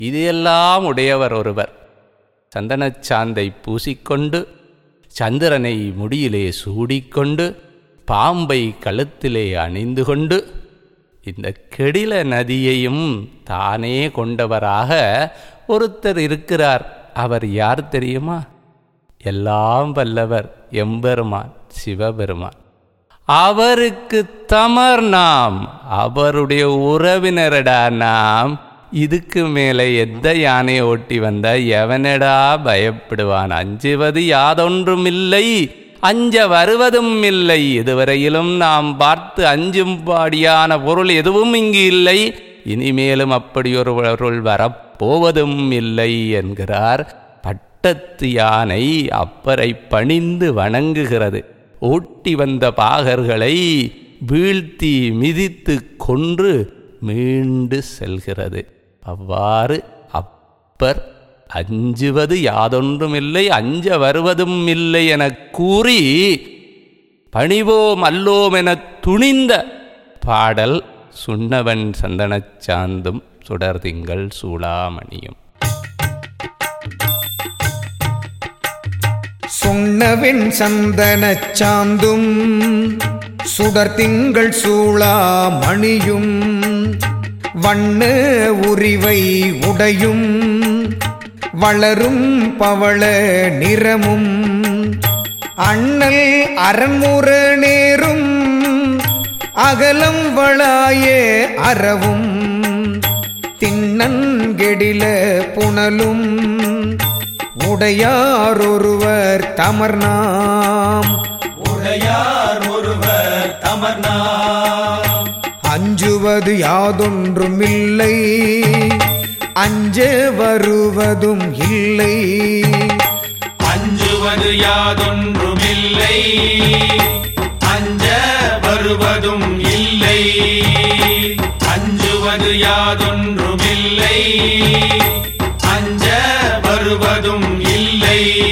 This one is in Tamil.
இதையெல்லாம் உடையவர் ஒருவர் சந்தனச் சாந்தை பூசிக்கொண்டு சந்திரனை முடியிலே சூடிக்கொண்டு பாம்பை கழுத்திலே அணிந்து கொண்டு இந்த கெடில நதியையும் தானே கொண்டவராக ஒருத்தர் இருக்கிறார் அவர் யார் தெரியுமா எல்லாம் வல்லவர் எம்பெருமான் சிவபெருமான் அவருக்கு தமர் நாம் அவருடைய உறவினரடா நாம் இதுக்கு மேலே எந்த யானையை ஓட்டி வந்த எவனடா பயப்படுவான் அஞ்சுவது யாதொன்றுமில்லை அஞ்ச வருவதும் இல்லை இதுவரையிலும் நாம் பார்த்து அஞ்சும் பாடியான பொருள் எதுவும் இங்கு இல்லை இனிமேலும் அப்படியொரு பொருள் வரப்போவதும் இல்லை என்கிறார் பட்டத்து யானை அப்பரை பணிந்து வணங்குகிறது ஓட்டி வந்த பாகர்களை வீழ்த்தி மிதித்து கொன்று மீண்டு செல்கிறது அவ்வாறு அப்பர் அஞ்சுவது யாதொன்றுமில்லை அஞ்ச வருவதும் இல்லை எனக் கூறி பணிவோம் அல்லோம் எனத் துணிந்த பாடல் சுண்ணவன் சந்தனச் சாந்தும் சுடர்திங்கள் சூளாமணியும் சொன்னவெண் சந்தனச் சாந்தும் சுடர் திங்கள் சூளா மணியும் வண்ண உரிவை உடையும் வளரும் பவள நிறமும் அண்ணல் அரண்முற நேரும் அகலம் வளாய அறவும் திண்ணன்கெடில புனலும் உடையாரொருவர் தமர்நாம் உடையார் ஒருவர் தமர்நாம் அஞ்சுவது யாதொன்றுமில்லை அஞ்ச வருவதும் இல்லை அஞ்சுவது யாதொன்றுமில்லை அஞ்ச வருவதும் இல்லை அஞ்சுவது யாதொன்றுமில்லை அஞ்ச வருவதும் இல்லை